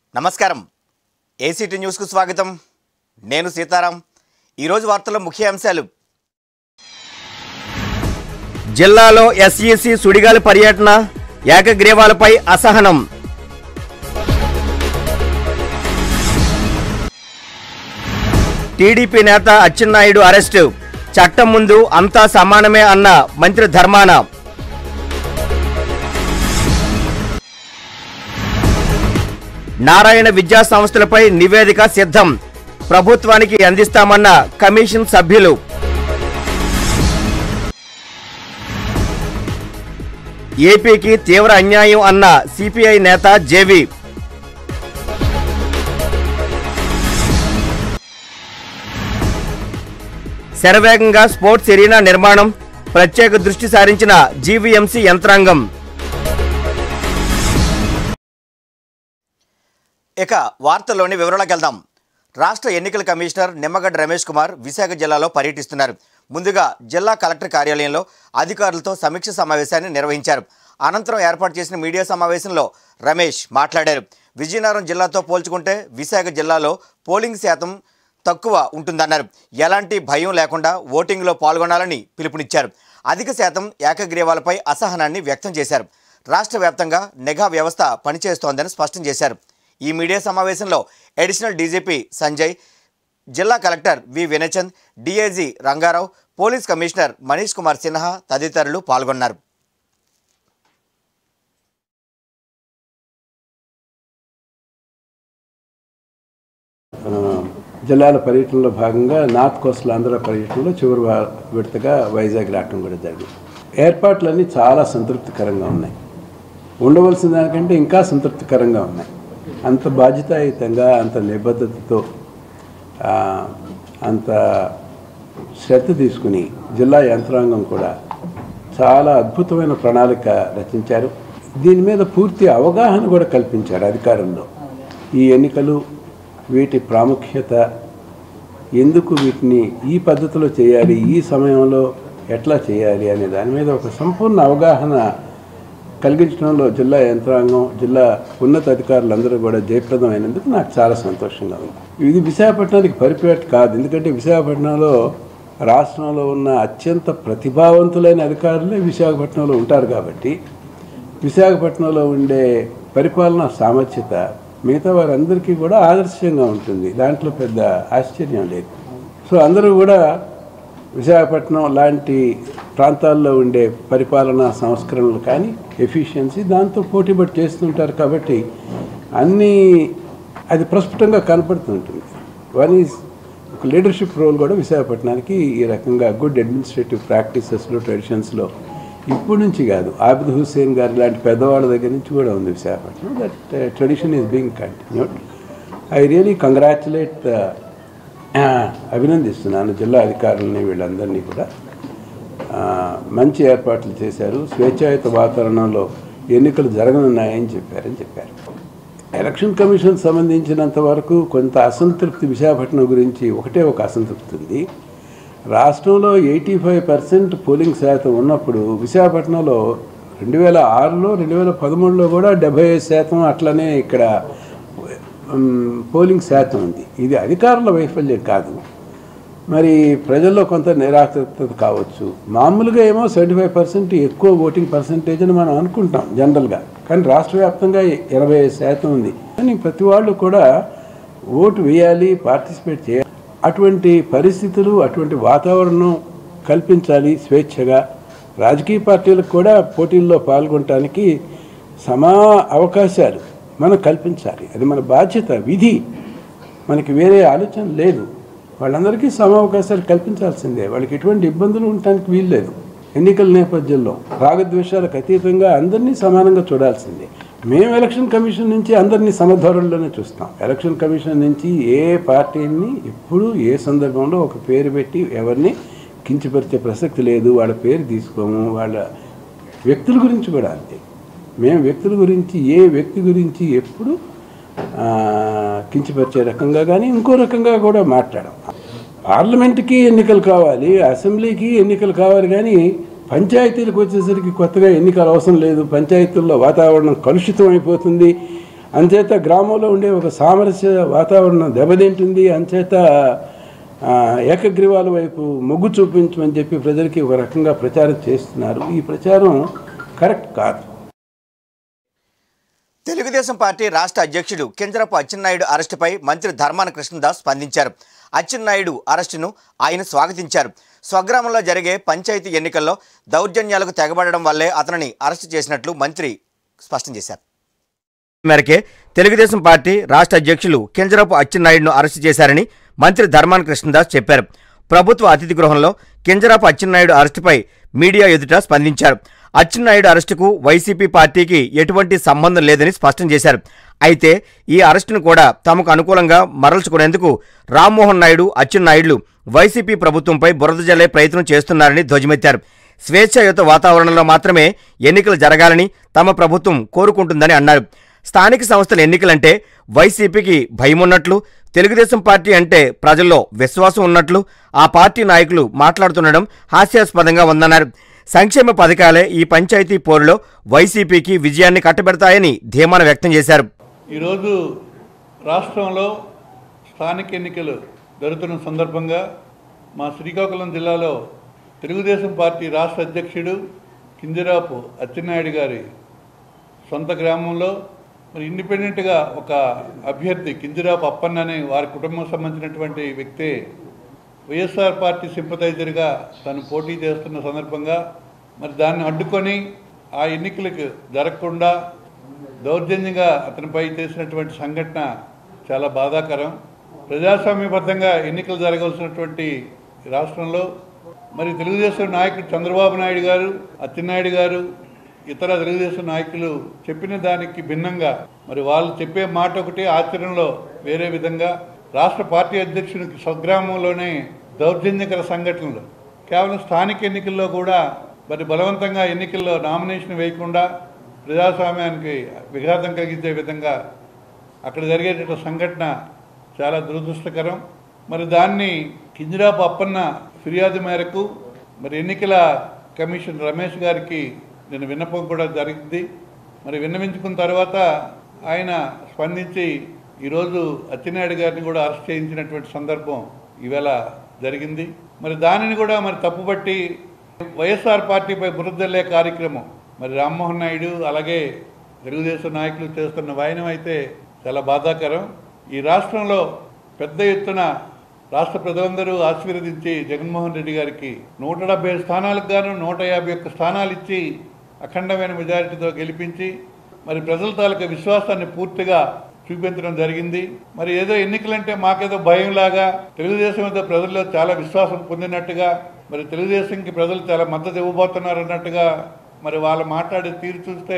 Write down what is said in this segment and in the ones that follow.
నమస్కారం ఏసీటీ న్యూస్కు స్వాగతం నేను సీతారాం ఈరోజు వార్తల్లో ముఖ్య అంశాలు జిల్లాలో ఎస్ఈసి సుడిగాలి పర్యటన ఏకగ్రీవాలపై అసహనం టీడీపీ నేత అచ్చెన్నాయుడు అరెస్టు చట్టం ముందు అంతా సమానమే అన్న మంత్రి ధర్మాన నారాయణ విద్యా సంస్థలపై నివేదిక సిద్ధం ప్రభుత్వానికి అందిస్తామన్న కమిషన్ సభ్యులు ఏపీకి తీవ్ర అన్యాయం అన్న సిపిఐ నేత జేవి శరవేగంగా స్పోర్ట్స్ ఎరీనా నిర్మాణం ప్రత్యేక దృష్టి సారించిన జీవీఎంసీ యంత్రాంగం ఇక వార్తల్లోని వివరాలకు వెళ్దాం రాష్ట్ర ఎన్నికల కమిషనర్ నిమ్మగడ్డ రమేష్ కుమార్ విశాఖ జిల్లాలో పర్యటిస్తున్నారు ముందుగా జిల్లా కలెక్టర్ కార్యాలయంలో అధికారులతో సమీక్ష సమావేశాన్ని నిర్వహించారు అనంతరం ఏర్పాటు చేసిన మీడియా సమావేశంలో రమేష్ మాట్లాడారు విజయనగరం జిల్లాతో పోల్చుకుంటే విశాఖ జిల్లాలో పోలింగ్ శాతం తక్కువ ఉంటుందన్నారు ఎలాంటి భయం లేకుండా ఓటింగ్లో పాల్గొనాలని పిలుపునిచ్చారు అధిక శాతం ఏకగ్రీవాలపై అసహనాన్ని వ్యక్తం చేశారు రాష్ట్ర వ్యాప్తంగా నిఘా వ్యవస్థ పనిచేస్తోందని స్పష్టం చేశారు ఈ మీడియా సమావేశంలో అడిషనల్ డీజీపీ సంజయ్ జిల్లా collector V Vinayachand DIG Rangarao police commissioner Manish Kumar Sinha తదితరులు పాల్గొన్నారు ఆ, జిల్లాల పర్యటనలో భాగంగా నార్త్ కోస్టల్ ఆంధ్ర పర్యటనలో చివరి వా- విడతగా వైజాగ్ రావడం కూడా జరిగింది ఏర్పాట్లన్నీ చాలా సంతృప్తికరంగా ఉన్నాయి ఉండవలసిన దానికంటే ఇంకా సంతృప్తికరంగా ఉన్నాయి అంత బాధ్యతాయుతంగా అంత నిబద్ధతతో ఆ, అంత శ్రద్ధ తీసుకుని జిల్లా యంత్రాంగం కూడా చాలా అద్భుతమైన ప్రణాళిక రచించారు దీని మీద పూర్తి అవగాహన కూడా కల్పించారు అధికారంలో ఈ ఎన్నికలు వీటి ప్రాముఖ్యత ఎందుకు వీటిని ఈ పద్ధతిలో చేయాలి ఈ సమయంలో ఎట్లా చేయాలి అనే దాని మీద ఒక సంపూర్ణ అవగాహన కలిగించడంలో జిల్లా యంత్రాంగం జిల్లా ఉన్నత అధికారులందరూ కూడా జయప్రదమైనందుకు నాకు చాలా సంతోషంగా ఉంది ఇది విశాఖపట్నానికి పరిపేట కాదు ఎందుకంటే విశాఖపట్నంలో రాష్ట్రంలో ఉన్న అత్యంత ప్రతిభావంతులైన అధికారులే విశాఖపట్నంలో ఉంటారు కాబట్టి విశాఖపట్నంలో ఉండే పరిపాలనా సామర్థ్యత మిగతా వారందరికీ కూడా ఆదర్శంగా ఉంటుంది దాంట్లో పెద్ద ఆశ్చర్యం లేదు సో అందరూ కూడా విశాఖపట్నం లాంటి ప్రాంతాల్లో ఉండే పరిపాలనా సంస్కరణలు కానీ ఎఫిషియన్సీ దాంతో పోటీపడి చేస్తుంటారు కాబట్టి అన్నీ అది ప్రస్ఫుటంగా కనపడుతుంటుంది వన్ ఈజ్ ఒక లీడర్షిప్ రోల్ కూడా విశాఖపట్నానికి ఈ రకంగా గుడ్ అడ్మినిస్ట్రేటివ్ ప్రాక్టీసెస్లో ట్రెడిషన్స్లో ఇప్పుడు నుంచి కాదు ఆబిద్ హుస్సేన్ గారి లాంటి పెద్దవాళ్ళ దగ్గర నుంచి కూడా ఉంది Visakhapatnam that tradition is being continued I really congratulate అభినందిస్తున్నాను జిల్లా అధికారులని వీళ్ళందరినీ కూడా ఆ, మంచి ఏర్పాట్లు చేశారు స్వేచ్ఛాయుత వాతావరణంలో ఎన్నికలు జరగనున్నాయని చెప్పారని చెప్పారు ఎలక్షన్ కమిషన్ సంబంధించినంత వరకు కొంత అసంతృప్తి విశాఖపట్నం గురించి ఒకటే ఒక అసంతృప్తి ఉంది రాష్ట్రంలో ఎయిటీ ఫైవ్ పర్సెంట్ పోలింగ్ శాతం ఉన్నప్పుడు విశాఖపట్నంలో రెండు వేల ఆరులో రెండు వేల పదమూడులో కూడా డెబ్బై ఐదు శాతం అట్లనే ఇక్కడ ఉమ్, పోలింగ్ శాతం ఉంది ఇది అధికారుల వైఫల్యం కాదు మరి ప్రజల్లో కొంత నిరాశత కావచ్చు మామూలుగా ఏమో సెవెంటీ ఫైవ్ పర్సెంట్ ఎక్కువ ఓటింగ్ పర్సంటేజ్ అని మనం అనుకుంటాం జనరల్గా కానీ రాష్ట్ర వ్యాప్తంగా ఇరవై ఐదు శాతం ఉంది కానీ ప్రతి వాళ్ళు కూడా ఓటు వేయాలి పార్టిసిపేట్ చేయాలి అటువంటి పరిస్థితులు అటువంటి వాతావరణం కల్పించాలి స్వేచ్ఛగా రాజకీయ పార్టీలకు కూడా పోటీల్లో పాల్గొనడానికి సమా అవకాశాలు మనం కల్పించాలి అది మన బాధ్యత విధి మనకి వేరే ఆలోచన లేదు వాళ్ళందరికీ సమ అవకాశాలు కల్పించాల్సిందే వాళ్ళకి ఎటువంటి ఇబ్బందులు ఉండటానికి వీల్లేదు ఎన్నికల నేపథ్యంలో రాగద్వేషాలకు అతీతంగా అందరినీ సమానంగా చూడాల్సిందే మేము ఎలక్షన్ కమిషన్ నుంచి అందరినీ సమధోరణిలోనే చూస్తాం ఎలక్షన్ కమిషన్ నుంచి ఏ పార్టీని ఎప్పుడు ఏ సందర్భంలో ఒక పేరు పెట్టి ఎవరిని కించపరిచే ప్రసక్తి లేదు వాళ్ళ పేరు తీసుకోము వాళ్ళ వ్యక్తుల గురించి కూడా అంతే మేము వ్యక్తుల గురించి ఏ వ్యక్తి గురించి ఎప్పుడు ఆ, కించపరిచే రకంగా కానీ ఇంకో రకంగా కూడా మాట్లాడాం పార్లమెంట్కి ఎన్నికలు కావాలి అసెంబ్లీకి ఎన్నికలు కావాలి కానీ పంచాయతీలకు వచ్చేసరికి కొత్తగా ఎన్నికలు అవసరం లేదు పంచాయతీల్లో వాతావరణం కలుషితం అయిపోతుంది అంచేత గ్రామంలో ఉండే ఒక సామరస్య వాతావరణం దెబ్బతింటుంది అంచేత ఆ, ఏకగ్రీవాల వైపు మొగ్గు చూపించమని చెప్పి ప్రజలకి ఒక రకంగా ప్రచారం చేస్తున్నారు ఈ ప్రచారం కరెక్ట్ కాదు తెలుగుదేశం పార్టీ రాష్ట్ర అధ్యక్షుడు కింజరపు అచ్చెన్నాయుడు అరెస్టుపై మంత్రి ధర్మాన కృష్ణదాస్ స్పందించారు అచ్చెన్నాయుడు అరెస్టును ఆయన స్వాగతించారు స్వగ్రామంలో జరిగే పంచాయతీ ఎన్నికల్లో దౌర్జన్యాలకు తెగబడడం వల్లే అతనిని అరెస్టు చేసినట్లు మంత్రి స్పష్టం చేశారు మేరకే తెలుగుదేశం పార్టీ రాష్ట్ర అధ్యక్షులు కింజరపు అచ్చెన్నాయుడును అరెస్టు చేశారని మంత్రి ధర్మాన కృష్ణదాస్ చెప్పారు ప్రభుత్వ అతిథి గృహంలో కింజరాపు అచ్చెన్నాయుడు అరెస్టుపై మీడియా ఎదుట స్పందించారు అచ్చెన్నాయుడు అరెస్టుకు వైసీపీ పార్టీకి ఎటువంటి సంబంధం లేదని స్పష్టం చేశారు అయితే ఈ అరెస్టును కూడా తమకు అనుకూలంగా మరల్చుకునేందుకు రామ్మోహన్ నాయుడు అచ్చెన్నాయుడులు వైసీపీ ప్రభుత్వంపై బురద జల్లే ప్రయత్నం చేస్తున్నారని ధ్వజమెత్తారు స్వేచ్ఛాయుత వాతావరణంలో మాత్రమే ఎన్నికలు జరగాలని తమ ప్రభుత్వం కోరుకుంటుందని అన్నారు స్థానిక సంస్థల ఎన్నికలంటే వైసీపీకి భయమున్నట్లు తెలుగుదేశం పార్టీ అంటే ప్రజల్లో విశ్వాసం ఉన్నట్లు ఆ పార్టీ నాయకులు మాట్లాడుతుండడం హాస్యాస్పదంగా ఉందన్నారు సంక్షేమ పథకాలే ఈ పంచాయతీ పోరులో వైసీపీకి విజయాన్ని కట్టబెడతాయని ధీమాన వ్యక్తం చేశారు ఈరోజు రాష్ట్రంలో స్థానిక ఎన్నికలు జరుగుతున్న సందర్భంగా మా శ్రీకాకుళం జిల్లాలో తెలుగుదేశం పార్టీ రాష్ట్ర అధ్యక్షుడు కింజరాపు అచ్చెన్నాయుడు గారి సొంత గ్రామంలో మరి ఇండిపెండెంట్గా ఒక అభ్యర్థి కింజరాపు అప్పన్న అనే వారి కుటుంబం సంబంధించినటువంటి వ్యక్తే వైఎస్ఆర్ పార్టీ సింపథైజర్గా తను పోటీ చేస్తున్న సందర్భంగా మరి దాన్ని అడ్డుకొని ఆ ఎన్నికలకు జరగకుండా దౌర్జన్యంగా అతనిపై చేసినటువంటి సంఘటన చాలా బాధాకరం ప్రజాస్వామ్యబద్ధంగా ఎన్నికలు జరగవలసినటువంటి రాష్ట్రంలో మరి తెలుగుదేశం నాయకుడు చంద్రబాబు నాయుడు గారు అచ్చెన్నాయుడు గారు ఇతర తెలుగుదేశం నాయకులు చెప్పిన దానికి భిన్నంగా మరి వాళ్ళు చెప్పే మాట ఒకటి ఆచరణలో వేరే విధంగా రాష్ట్ర పార్టీ అధ్యక్షునికి స్వగ్రామంలోనే దౌర్జన్యకర సంఘటనలు కేవలం స్థానిక ఎన్నికల్లో కూడా మరి బలవంతంగా ఎన్నికల్లో నామినేషన్ వేయకుండా ప్రజాస్వామ్యానికి విఘాతం కలిగించే విధంగా అక్కడ జరిగేటటువంటి సంఘటన చాలా దురదృష్టకరం మరి దాన్ని కింజరాపు అప్పన్న ఫిర్యాదు మేరకు మరి ఎన్నికల కమిషన్ రమేష్ గారికి నేను విన్నపం కూడా జరిగింది మరి విన్నవించుకున్న తర్వాత ఆయన స్పందించి ఈరోజు అచ్చెన్నాయుడు గారిని కూడా అరెస్ట్ చేయించినటువంటి సందర్భం ఈవేళ జరిగింది మరి దానిని కూడా మరి తప్పుపట్టి వైఎస్ఆర్ పార్టీపై బురదల్లే కార్యక్రమం మరి రామ్మోహన్ నాయుడు అలాగే తెలుగుదేశం నాయకులు చేస్తున్న వాయనం అయితే చాలా బాధాకరం ఈ రాష్ట్రంలో పెద్ద ఎత్తున రాష్ట్ర ప్రజలందరూ ఆశీర్వదించి జగన్మోహన్ రెడ్డి గారికి నూట డెబ్బై స్థానాలకు గాను నూట యాభై ఒక్క స్థానాలు ఇచ్చి అఖండమైన మెజారిటీతో గెలిపించి మరి ప్రజల తాలూకా విశ్వాసాన్ని పూర్తిగా చూపించడం జరిగింది మరి ఏదో ఎన్నికలంటే మాకేదో భయంలాగా తెలుగుదేశం మీద ప్రజల్లో చాలా విశ్వాసం పొందినట్టుగా మరి తెలుగుదేశంకి ప్రజలు చాలా మద్దతు ఇవ్వబోతున్నారు అన్నట్టుగా మరి వాళ్ళు మాట్లాడే తీరు చూస్తే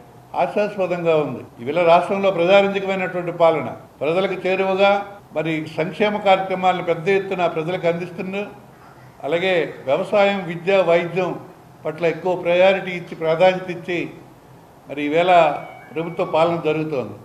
ఆశాస్పదంగా ఉంది ఇవిల రాష్ట్రంలో ప్రజారంజకమైనటువంటి పాలన ప్రజలకు చేరువగా మరి సంక్షేమ కార్యక్రమాలను పెద్ద ఎత్తున ప్రజలకు అందిస్తున్నారు అలాగే వ్యవసాయం విద్య వైద్యం పట్ల ఎక్కువ ప్రయారిటీ ఇచ్చి ప్రాధాన్యత ఇచ్చి మరి ఈవేళ ప్రభుత్వ పాలన జరుగుతోంది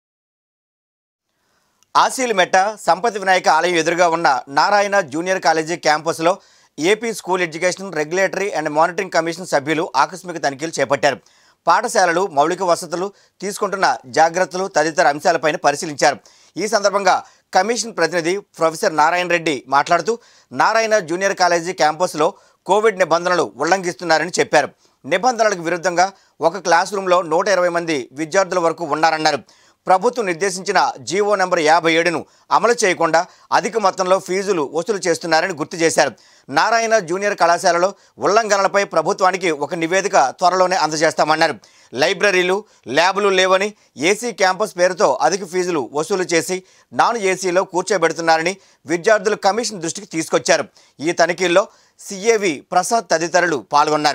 ఆశీలమెట్ట సంపతి వినాయక ఆలయం ఎదురుగా ఉన్న నారాయణ జూనియర్ కాలేజీ క్యాంపస్లో AP school education regulatory and monitoring commission సభ్యులు ఆకస్మిక తనిఖీలు చేపట్టారు పాఠశాలలు మౌలిక వసతులు తీసుకుంటున్న జాగ్రత్తలు తదితర అంశాలపైన పరిశీలించారు ఈ సందర్భంగా కమిషన్ ప్రతినిధి ప్రొఫెసర్ నారాయణ రెడ్డి మాట్లాడుతూ నారాయణ జూనియర్ కాలేజీ క్యాంపస్లో కోవిడ్ నిబంధనలు ఉల్లంఘిస్తున్నారని చెప్పారు నిబంధనలకు విరుద్ధంగా ఒక క్లాస్ రూమ్లో నూట ఇరవై మంది విద్యార్థుల వరకు ఉన్నారన్నారు ప్రభుత్వం నిర్దేశించిన జీవో నెంబర్ యాభై ఏడును అమలు చేయకుండా అధిక మొత్తంలో ఫీజులు వసూలు చేస్తున్నారని గుర్తు చేశారు నారాయణ జూనియర్ కళాశాలలో ఉల్లంఘనలపై ప్రభుత్వానికి ఒక నివేదిక త్వరలోనే అందజేస్తామన్నారు లైబ్రరీలు ల్యాబులు లేవని ఏసీ క్యాంపస్ పేరుతో అధిక ఫీజులు వసూలు చేసి నాన్ ఏసీలో కూర్చోబెడుతున్నారని విద్యార్థులు కమిషన్ దృష్టికి తీసుకొచ్చారు ఈ తనిఖీల్లో సిఏవి ప్రసాద్ తదితరులు పాల్గొన్నారు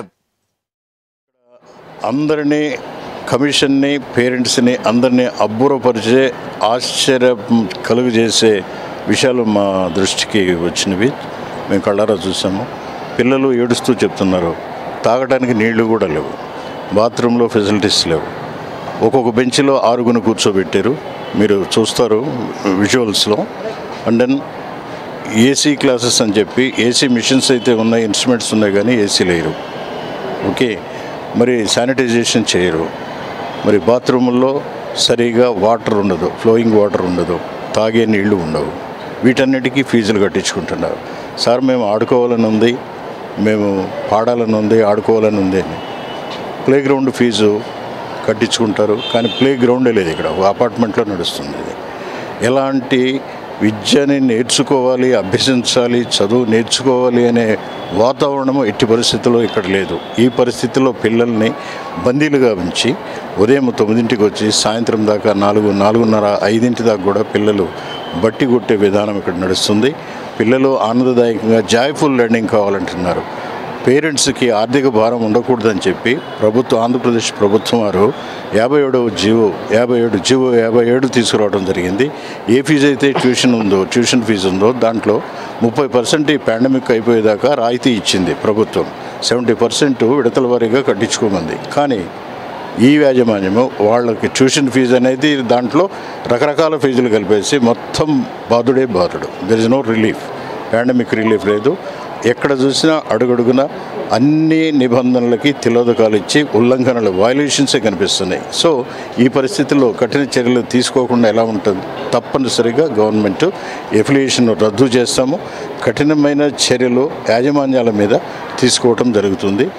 అందరినీ కమిషన్ని పేరెంట్స్ని అందరినీ అబ్బురపరిచే ఆశ్చర్యం కలుగజేసే విషయాలు మా దృష్టికి వచ్చినవి మేము కళ్ళారా చూసాము పిల్లలు ఏడుస్తూ చెప్తున్నారు తాగడానికి నీళ్లు కూడా లేవు బాత్రూంలో ఫెసిలిటీస్ లేవు ఒక్కొక్క బెంచ్లో ఆరుగును కూర్చోబెట్టారు మీరు చూస్తారు విజువల్స్లో అండ్ దెన్ ఏసీ క్లాసెస్ అని చెప్పి ఏసీ మిషన్స్ అయితే ఉన్నాయి ఇన్స్ట్రుమెంట్స్ ఉన్నాయి కానీ ఏసీ లేరు ఓకే మరి శానిటైజేషన్ చేయరు మరి బాత్రూముల్లో సరిగా వాటర్ ఉండదు ఫ్లోయింగ్ వాటర్ ఉండదు తాగే నీళ్లు ఉండవు వీటన్నిటికీ ఫీజులు కట్టించుకుంటున్నారు సార్ మేము ఆడుకోవాలని ఉంది మేము పాడాలని ఉంది ఆడుకోవాలని ఉంది అని ప్లే గ్రౌండ్ ఫీజు కట్టించుకుంటారు కానీ ప్లే గ్రౌండే లేదు ఇక్కడ ఒక అపార్ట్మెంట్లో నడుస్తుంది ఇది ఎలాంటి విద్యని నేర్చుకోవాలి అభ్యసించాలి చదువు నేర్చుకోవాలి అనే వాతావరణము ఎట్టి పరిస్థితుల్లో ఇక్కడ లేదు ఈ పరిస్థితుల్లో పిల్లల్ని బందీలుగా ఉంచి ఉదయం తొమ్మిదింటికి వచ్చి సాయంత్రం దాకా నాలుగు నాలుగున్నర ఐదింటి దాకా కూడా పిల్లలు బట్టి కొట్టే విధానం ఇక్కడ నడుస్తుంది పిల్లలు ఆనందదాయకంగా జాయ్ఫుల్ లెర్నింగ్ కావాలంటున్నారు పేరెంట్స్కి ఆర్థిక భారం ఉండకూడదని చెప్పి ప్రభుత్వం ఆంధ్రప్రదేశ్ ప్రభుత్వం వారు యాభై ఏడవ జీవో యాభై ఏడు జీవో యాభై ఏడు తీసుకురావడం జరిగింది ఏ ఫీజు అయితే ట్యూషన్ ఉందో ట్యూషన్ ఫీజు ఉందో దాంట్లో ముప్పై పర్సెంట్ ఈ పాండమిక్ అయిపోయేదాకా రాయితీ ఇచ్చింది ప్రభుత్వం సెవెంటీ పర్సెంట్ విడతల వారీగా కట్టించుకోమంది కానీ ఈ యాజమాన్యము వాళ్ళకి ట్యూషన్ ఫీజు అనేది దాంట్లో రకరకాల ఫీజులు కలిపేసి మొత్తం బాధుడే బాధుడు there is no relief pandemic relief లేదు ఎక్కడ చూసినా అడుగడుగున అన్ని నిబంధనలకి తిలోదకాలు ఇచ్చి ఉల్లంఘనలు వయలేషన్సే కనిపిస్తున్నాయి సో ఈ పరిస్థితుల్లో కఠిన చర్యలు తీసుకోకుండా ఎలా ఉంటుంది తప్పనిసరిగా గవర్నమెంట్ ఎఫిలియేషన్ రద్దు చేస్తాము కఠినమైన చర్యలు యాజమాన్యాల మీద తీసుకోవటం జరుగుతుంది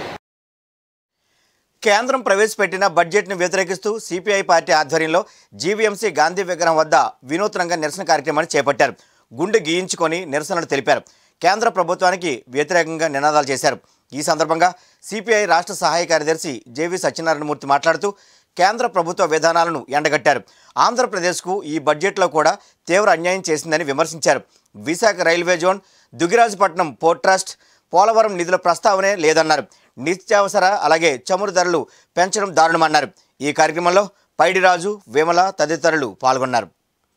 కేంద్రం ప్రవేశపెట్టిన బడ్జెట్ను వ్యతిరేకిస్తూ సిపిఐ పార్టీ ఆధ్వర్యంలో జీవీఎంసీ గాంధీ విగ్రహం వద్ద వినూత్నంగా నిరసన కార్యక్రమాన్ని చేపట్టారు గుండె గీయించుకొని నిరసనలు తెలిపారు కేంద్ర ప్రభుత్వానికి వ్యతిరేకంగా నినాదాలు చేశారు ఈ సందర్భంగా సిపిఐ రాష్ట్ర సహాయ కార్యదర్శి జేవి సత్యనారాయణమూర్తి మాట్లాడుతూ కేంద్ర ప్రభుత్వ విధానాలను ఎండగట్టారు ఆంధ్రప్రదేశ్కు ఈ బడ్జెట్లో కూడా తీవ్ర అన్యాయం చేసిందని విమర్శించారు Visakha railway zone Dugirajapatnam port trust Polavaram నిధుల ప్రస్తావనే లేదన్నారు నిత్యావసర అలాగే చమురు ధరలు పెంచడం దారుణమన్నారు ఈ కార్యక్రమంలో పైడిరాజు విమల తదితరులు పాల్గొన్నారు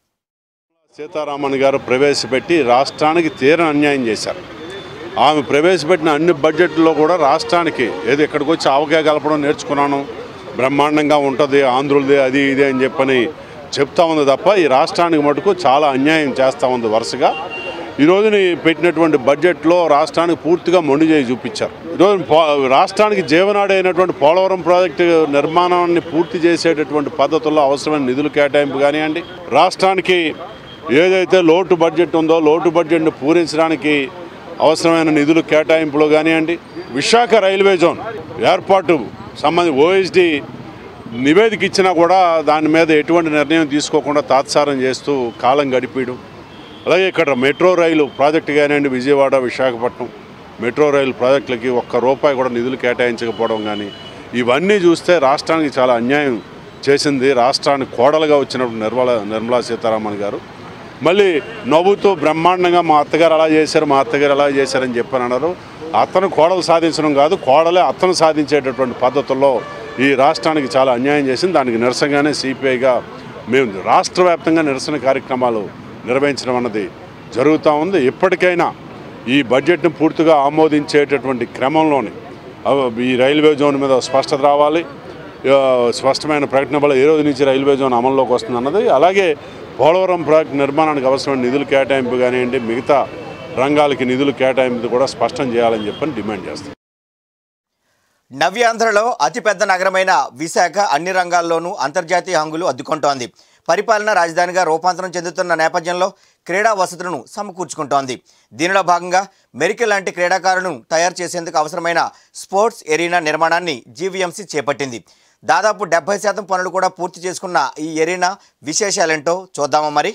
సీతారామన్ గారు ప్రవేశపెట్టి రాష్ట్రానికి తీరని అన్యాయం చేశారు ఆమె ప్రవేశపెట్టిన అన్ని బడ్జెట్లో కూడా రాష్ట్రానికి ఏదో ఇక్కడికి వచ్చి ఆవకాయ కలపడం నేర్చుకున్నాను బ్రహ్మాండంగా ఉంటుంది ఆంధ్రులది అది ఇది అని చెప్పని చెప్తా ఉంది తప్ప ఈ రాష్ట్రానికి మటుకు చాలా అన్యాయం చేస్తూ ఉంది వరుసగా ఈ రోజుని పెట్టినటువంటి బడ్జెట్లో రాష్ట్రానికి పూర్తిగా మొండి చేయి చూపించారు ఈరోజు పో- రాష్ట్రానికి జీవనాడి అయినటువంటి పోలవరం ప్రాజెక్టు నిర్మాణాన్ని పూర్తి చేసేటటువంటి పద్ధతుల్లో అవసరమైన నిధులు కేటాయింపు కానివ్వండి రాష్ట్రానికి ఏదైతే లోటు బడ్జెట్ ఉందో లోటు బడ్జెట్ను పూరించడానికి అవసరమైన నిధులు కేటాయింపులో కానివ్వండి విశాఖ రైల్వే జోన్ ఏర్పాటు సంబంధి ఓఎస్డి నివేదిక ఇచ్చినా కూడా దాని మీద ఎటువంటి నిర్ణయం తీసుకోకుండా తాత్సారం చేస్తూ కాలం గడిపేయడం అలాగే ఇక్కడ మెట్రో రైలు ప్రాజెక్టు కానివ్వండి విజయవాడ విశాఖపట్నం మెట్రో రైలు ప్రాజెక్టులకి ఒక్క రూపాయి కూడా నిధులు కేటాయించకపోవడం కానీ ఇవన్నీ చూస్తే రాష్ట్రానికి చాలా అన్యాయం చేసింది రాష్ట్రానికి కోడలుగా వచ్చినప్పుడు నిర్మల నిర్మలా సీతారామన్ గారు మళ్ళీ నవ్వుతూ బ్రహ్మాండంగా మా అత్తగారు అలా చేశారు మా అత్తగారు అలా చేశారని చెప్పని అన్నారు అతను కోడలు సాధించడం కాదు కోడలే అతను సాధించేటటువంటి పద్ధతుల్లో ఈ రాష్ట్రానికి చాలా అన్యాయం చేసింది దానికి నిరసనగానే సిపిఐగా మేము రాష్ట్ర వ్యాప్తంగా నిరసన కార్యక్రమాలు నిర్వహించడం అన్నది జరుగుతూ ఉంది ఇప్పటికైనా ఈ బడ్జెట్ను పూర్తిగా ఆమోదించేటటువంటి క్రమంలోని అవ- ఈ రైల్వే జోన్ మీద స్పష్టత రావాలి ఆ, స్పష్టమైన ప్రకటన వల్ల ఏ రోజు నుంచి రైల్వే జోన్ అమల్లోకి వస్తుంది అన్నది అలాగే పోలవరం ప్రాజెక్టు నిర్మాణానికి అవసరమైన నిధులు కేటాయింపు కానివ్వండి మిగతా రంగాలకి నిధులు కేటాయింపు కూడా స్పష్టం చేయాలని చెప్పని డిమాండ్ చేస్తాం నవ్యాంధ్రలో అతిపెద్ద నగరమైన విశాఖ అన్ని రంగాల్లోనూ అంతర్జాతీయ హంగులు అద్దుకుంటోంది పరిపాలనా రాజధానిగా రూపాంతరం చెందుతున్న నేపథ్యంలో క్రీడా వసతులను సమకూర్చుకుంటోంది దీనిలో భాగంగా మెరికల్ లాంటి క్రీడాకారులను తయారు చేసేందుకు అవసరమైన స్పోర్ట్స్ ఎరీనా నిర్మాణాన్ని జీవీఎంసీ చేపట్టింది దాదాపు డెబ్బై శాతం పనులు కూడా పూర్తి చేసుకున్న ఈ ఎరీనా విశేషాలేంటో చూద్దామా మరి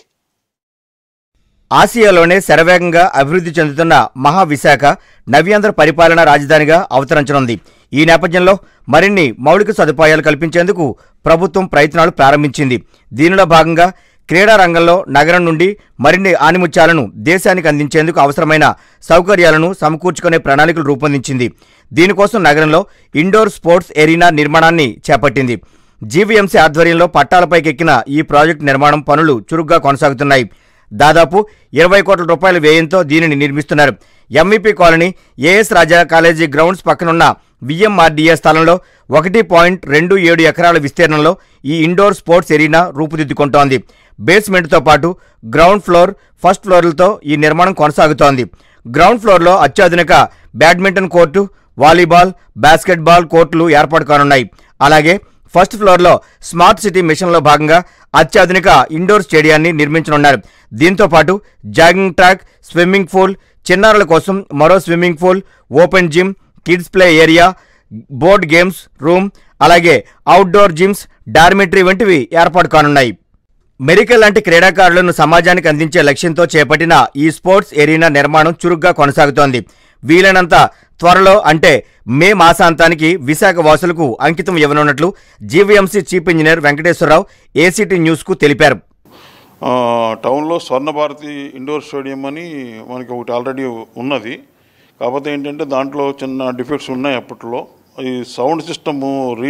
ఆసియాలోనే శరవేగంగా అభివృద్ధి చెందుతున్న మహావిశాఖ నవ్యాంధ్ర పరిపాలనా రాజధానిగా అవతరించనుంది ఈ నేపథ్యంలో మరిన్ని మౌలిక సదుపాయాలు కల్పించేందుకు ప్రభుత్వం ప్రయత్నాలు ప్రారంభించింది దీనిలో భాగంగా క్రీడా రంగంలో నగరం నుండి మరిన్ని ఆనిముత్యాలను దేశానికి అందించేందుకు అవసరమైన సౌకర్యాలను సమకూర్చుకునే ప్రణాళికలు రూపొందించింది దీనికోసం నగరంలో ఇండోర్ స్పోర్ట్స్ ఎరీనా నిర్మాణాన్ని చేపట్టింది జీవీఎంసీ ఆధ్వర్యంలో పట్టాలపైకెక్కిన ఈ ప్రాజెక్టు నిర్మాణం పనులు చురుగ్గా కొనసాగుతున్నాయి దాదాపు ఇరవై కోట్ల రూపాయల వ్యయంతో దీనిని నిర్మిస్తున్నారు MEP colony AS Raja college grounds పక్కనున్న విఎంఆర్డీఏ స్థలంలో ఒకటి పాయింట్ రెండు ఏడు ఎకరాల విస్తీర్ణంలో ఈ ఇండోర్ స్పోర్ట్స్ ఎరీనా రూపుదిద్దుకుంటోంది బేస్మెంట్తో పాటు గ్రౌండ్ ఫ్లోర్ ఫస్ట్ ఫ్లోర్లతో ఈ నిర్మాణం కొనసాగుతోంది గ్రౌండ్ ఫ్లోర్లో అత్యాధునిక బ్యాడ్మింటన్ కోర్టు వాలీబాల్ బాస్కెట్బాల్ కోర్టులు ఏర్పాటు కానున్నాయి అలాగే ఫస్ట్ ఫ్లోర్లో స్మార్ట్ సిటీ మిషన్లో భాగంగా అత్యాధునిక ఇండోర్ స్టేడియాన్ని నిర్మించనున్నారు దీంతో పాటు జాగింగ్ ట్రాక్ స్విమ్మింగ్ పూల్ చిన్నారుల కోసం మరో swimming pool open gym kids play area board games room అలాగే అవుట్డోర్ జిమ్స్ డార్మెటరీ వంటివి ఏర్పాటు కానున్నాయి మెరికల్ లాంటి క్రీడాకారులను సమాజానికి అందించే లక్ష్యంతో చేపట్టిన ఈ స్పోర్ట్స్ ఎరీనా నిర్మాణం చురుగ్గా కొనసాగుతోంది వీలైనంత త్వరలో అంటే మే మాసాంతానికి విశాఖ వాసులకు అంకితం ఇవ్వనున్నట్లు GVMC chief engineer Venkateswararao ACT న్యూస్కు తెలిపారు ఆ, టౌన్లో స్వర్ణ భారతి ఇండోర్ స్టేడియం అని మనకి ఒకటి ఆల్రెడీ ఉన్నది కాకపోతే ఏంటంటే దాంట్లో చిన్న డిఫెక్ట్స్ ఉన్నాయి అప్పట్లో ఈ సౌండ్ సిస్టము రీ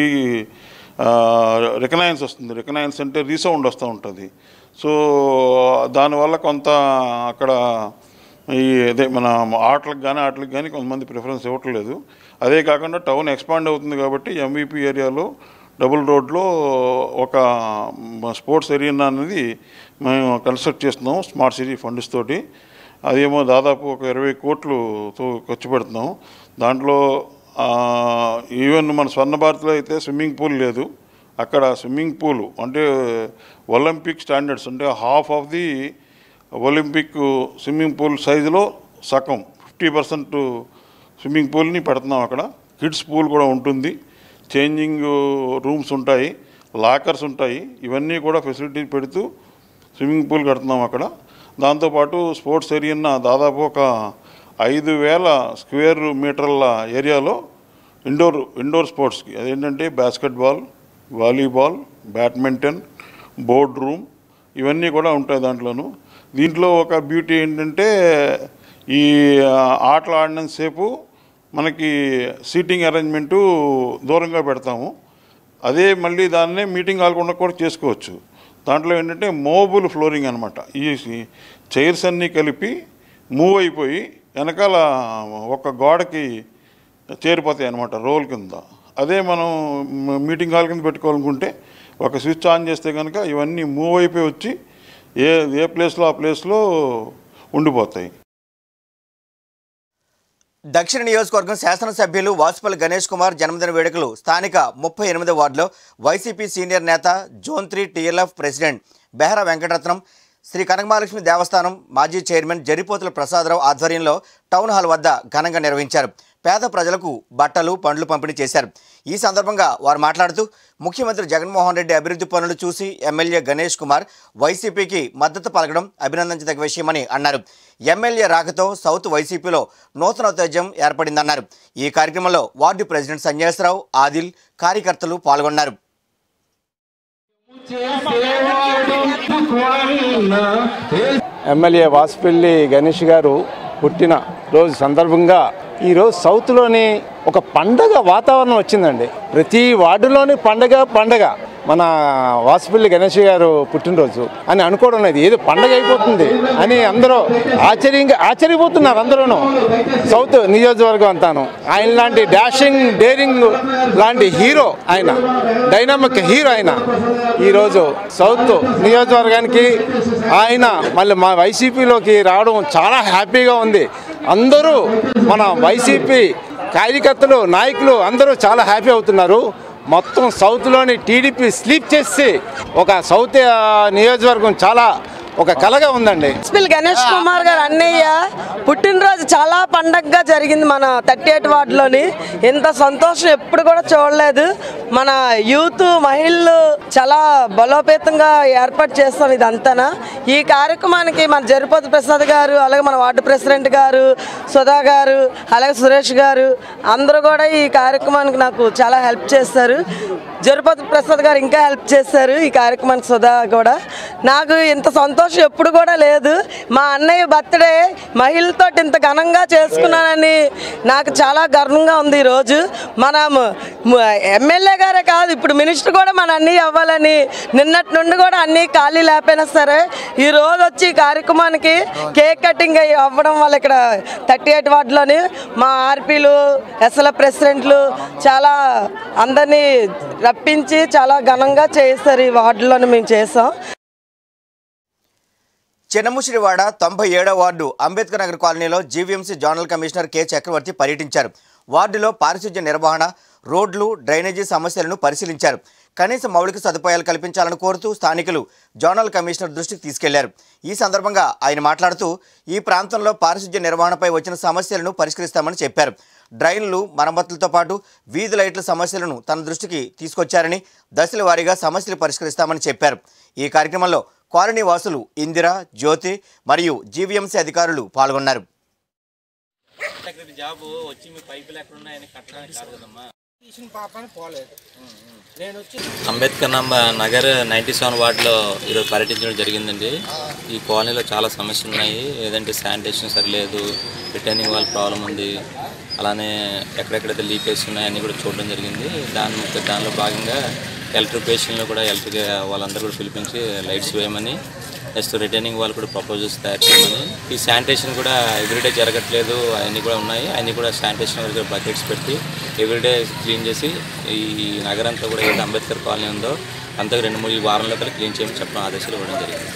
రికనైన్స్ వస్తుంది రికనైన్స్ అంటే రీసౌండ్ వస్తూ ఉంటుంది సో దానివల్ల కొంత అక్కడ ఈ అదే మన ఆటలకు కానీ ఆటలకు కానీ కొంతమంది ప్రిఫరెన్స్ ఇవ్వట్లేదు అదే కాకుండా టౌన్ ఎక్స్పాండ్ అవుతుంది కాబట్టి ఎంవీపీ ఏరియాలో డబుల్ రోడ్లో ఒక మ- స్పోర్ట్స్ ఏరియా అనేది మేము కన్స్ట్రక్ట్ చేస్తున్నాం స్మార్ట్ సిటీ ఫండ్స్ తోటి అదేమో దాదాపు ఒక ఇరవై కోట్లుతో ఖర్చు పెడుతున్నాం దాంట్లో ఆ, ఈవెన్ మన స్వర్ణ భారత్లో అయితే స్విమ్మింగ్ పూల్ లేదు అక్కడ స్విమ్మింగ్ పూల్ అంటే ఒలింపిక్ స్టాండర్డ్స్ అంటే half of the Olympic swimming pool సైజులో సగం ఫిఫ్టీ పర్సెంట్ స్విమ్మింగ్ పూల్ని పెడుతున్నాం అక్కడ కిడ్స్ పూల్ కూడా ఉంటుంది చేంజింగ్ రూమ్స్ ఉంటాయి లాకర్స్ ఉంటాయి ఇవన్నీ కూడా ఫెసిలిటీ పెడుతూ స్విమ్మింగ్ పూల్ కడుతున్నాం అక్కడ దాంతోపాటు స్పోర్ట్స్ ఏరియా దాదాపు ఒక ఐదు వేల స్క్వేర్ మీటర్ల ఏరియాలో ఇండోర్ ఇండోర్ స్పోర్ట్స్కి అదేంటంటే basketball volleyball badminton board room ఇవన్నీ కూడా ఉంటాయి దాంట్లోనూ దీంట్లో ఒక బ్యూటీ ఏంటంటే ఈ ఆ, ఆటలు ఆడినంతసేపు మనకి సీటింగ్ అరేంజ్మెంటు దూరంగా పెడతాము అదే మళ్ళీ దాన్నే మీటింగ్ కాకుండా కూడా చేసుకోవచ్చు దాంట్లో ఏంటంటే మోబుల్ ఫ్లోరింగ్ అనమాట ఈ చైర్స్ అన్నీ కలిపి మూవ్ అయిపోయి వెనకాల ఒక గోడకి చేరిపోతాయి అనమాట రోల్ కింద అదే మనం మ- మీటింగ్ హాల్ కింద పెట్టుకోవాలనుకుంటే ఒక స్విచ్ ఆన్ చేస్తే కనుక ఇవన్నీ మూవ్ అయిపోయి వచ్చి ఏ ఏ ప్లేస్లో ఆ ప్లేస్లో ఉండిపోతాయి దక్షిణ నియోజకవర్గం శాసనసభ్యులు వాసుపల్లి గణేష్ కుమార్ జన్మదిన వేడుకలు స్థానిక ముప్పై ఎనిమిదో వార్డులో వైసీపీ సీనియర్ నేత zone three TLF president Behara Venkataratnam Shri Kanakamahalakshmi దేవస్థానం మాజీ చైర్మన్ జరిపోతుల ప్రసాదరావు ఆధ్వర్యంలో టౌన్ హాల్ వద్ద ఘనంగా నిర్వహించారు పేద ప్రజలకు బట్టలు పండ్లు పంపిణీ చేశారు ఈ సందర్భంగా వారు మాట్లాడుతూ ముఖ్యమంత్రి జగన్మోహన్ రెడ్డి అభివృద్ధి పనులు చూసి ఎమ్మెల్యే గణేష్ కుమార్ వైసీపీకి మద్దతు పలకడం అభినందించదగ్గ విషయమని అన్నారు ఎమ్మెల్యే రాకతో సౌత్ వైసీపీలో నూతన ఉత్తేజం ఏర్పడిందన్నారు ఈ కార్యక్రమంలో వార్డు ప్రెసిడెంట్ సంజయశ్రావు ఆదిల్ కార్యకర్తలు పాల్గొన్నారు ఎమ్మెల్యే వాసుపల్లి గణేష్ గారు పుట్టిన రోజు సందర్భంగా ఈరోజు సౌత్లోని ఒక పండగ వాతావరణం వచ్చిందండి ప్రతి వార్డులోని పండగ పండగ మన వాసుపల్లి గణేష్ గారు పుట్టినరోజు అని అనుకోవడం లేదు ఏదో పండగ అయిపోతుంది అని అందరూ ఆశ్చర్యంగా ఆశ్చర్యపోతున్నారు అందరూను సౌత్ నియోజకవర్గం అంతాను ఆయన లాంటి డాషింగ్ డేరింగ్ లాంటి హీరో ఆయన డైనామిక్ హీరో ఆయన ఈరోజు సౌత్ నియోజకవర్గానికి ఆయన మళ్ళీ మా వైసీపీలోకి రావడం చాలా హ్యాపీగా ఉంది అందరూ మన వైసీపీ కార్యకర్తలు నాయకులు అందరూ చాలా హ్యాపీ అవుతున్నారు మొత్తం సౌత్లోని టీడీపీ స్లీప్ చేసి ఒక సౌత్ ఆ, నియోజకవర్గం చాలా ఒక కలగా ఉందండి హాస్పిల్ గణేష్ కుమార్ గారు అన్నయ్య పుట్టినరోజు చాలా పండగగా జరిగింది మన థర్టీ ఎయిట్ వార్డులోని ఇంత సంతోషం ఎప్పుడు కూడా చూడలేదు మన యూత్ మహిళలు చాలా బలోపేతంగా ఏర్పాటు చేస్తాం ఇదంతానా ఈ కార్యక్రమానికి మన జరిపోతు ప్రసాద్ గారు అలాగే మన వార్డు ప్రెసిడెంట్ గారు సుధా గారు అలాగే సురేష్ గారు అందరూ కూడా ఈ కార్యక్రమానికి నాకు చాలా హెల్ప్ చేస్తారు జరిపోతు ప్రసాద్ గారు ఇంకా హెల్ప్ చేశారు ఈ కార్యక్రమానికి సుధా కూడా నాకు ఇంత సంతోషం ఎప్పుడు కూడా లేదు మా అన్నయ్య బర్త్డే మహిళతో ఇంత ఘనంగా చేసుకున్నానని నాకు చాలా గర్వంగా ఉంది ఈరోజు మనం ఎమ్మెల్యే గారే కాదు ఇప్పుడు మినిస్టర్ కూడా మన అన్నయ్య అవ్వాలని నిన్నటి నుండి కూడా అన్నీ ఖాళీ లేకపోయినా సరే ఈ రోజు వచ్చి ఈ కార్యక్రమానికి కేక్ కటింగ్ అయ్యి అవ్వడం వల్ల ఇక్కడ థర్టీ ఎయిట్ వార్డులోని మా ఆర్పీలు ఎస్ఎల్ ప్రెసిడెంట్లు చాలా అందరినీ రప్పించి చాలా ఘనంగా చేస్తారు ఈ వార్డులోని మేము చేసాం చిన్నముసిరివాడ తొంభై ఏడో వార్డు అంబేద్కర్ నగర్ కాలనీలో GVMC zonal commissioner K Chakravarthi పర్యటించారు వార్డులో పారిశుధ్య నిర్వహణ రోడ్లు డ్రైనేజీ సమస్యలను పరిశీలించారు కనీస మౌలిక సదుపాయాలు కల్పించాలని కోరుతూ స్థానికులు జోనల్ కమిషనర్ దృష్టికి తీసుకెళ్లారు ఈ సందర్భంగా ఆయన మాట్లాడుతూ ఈ ప్రాంతంలో పారిశుధ్య నిర్వహణపై వచ్చిన సమస్యలను పరిష్కరిస్తామని చెప్పారు డ్రైన్లు మరమ్మతులతో పాటు వీధి లైట్ల సమస్యలను తన దృష్టికి తీసుకొచ్చారని దశల వారీగా సమస్యలు పరిష్కరిస్తామని చెప్పారు ఈ కార్యక్రమంలో కాలనీ వాసులు ఇందిర జ్యోతి మరియు జీవీఎంసీ అధికారులు పాల్గొన్నారు జాబ్ వచ్చి మీ పైపులు ఎక్కడ ఉన్నాయని కట్టడానికి కాదు కదమ్మా అంబేద్కర్ నంబ నగర్ నైంటీ సెవెన్ వార్డులో ఈరోజు పర్యటించడం జరిగిందండి ఈ కాలనీలో చాలా సమస్యలు ఉన్నాయి ఏదంటే శానిటేషన్ సరిలేదు రిటర్నింగ్ వాళ్ళ ప్రాబ్లం ఉంది అలానే ఎక్కడెక్కడైతే లీకేజ్ ఉన్నాయో అన్నీ కూడా చూడడం జరిగింది దాని దానిలో భాగంగా ఎలక్ట్రిఫికేషన్లో కూడా ఎలక్ట్రిక్ వాళ్ళందరూ కూడా పిలిపించి లైట్స్ వేయమని నెక్స్ట్ రిటర్నింగ్ వాళ్ళు కూడా ప్రపోజల్స్ తయారు చేయమని ఈ శానిటేషన్ కూడా ఎవ్రీడే జరగట్లేదు అవన్నీ కూడా ఉన్నాయి అన్నీ కూడా శానిటేషన్ వరకు బకెట్స్ పెట్టి ఎవ్రీడే క్లీన్ చేసి ఈ నగరంతా కూడా ఏదైతే అంబేద్కర్ కాలనీ ఉందో అంతా రెండు మూడు ఈ వారంలో కలిసి క్లీన్ చేయమని చెప్పడం ఆదేశాలు ఇవ్వడం జరిగింది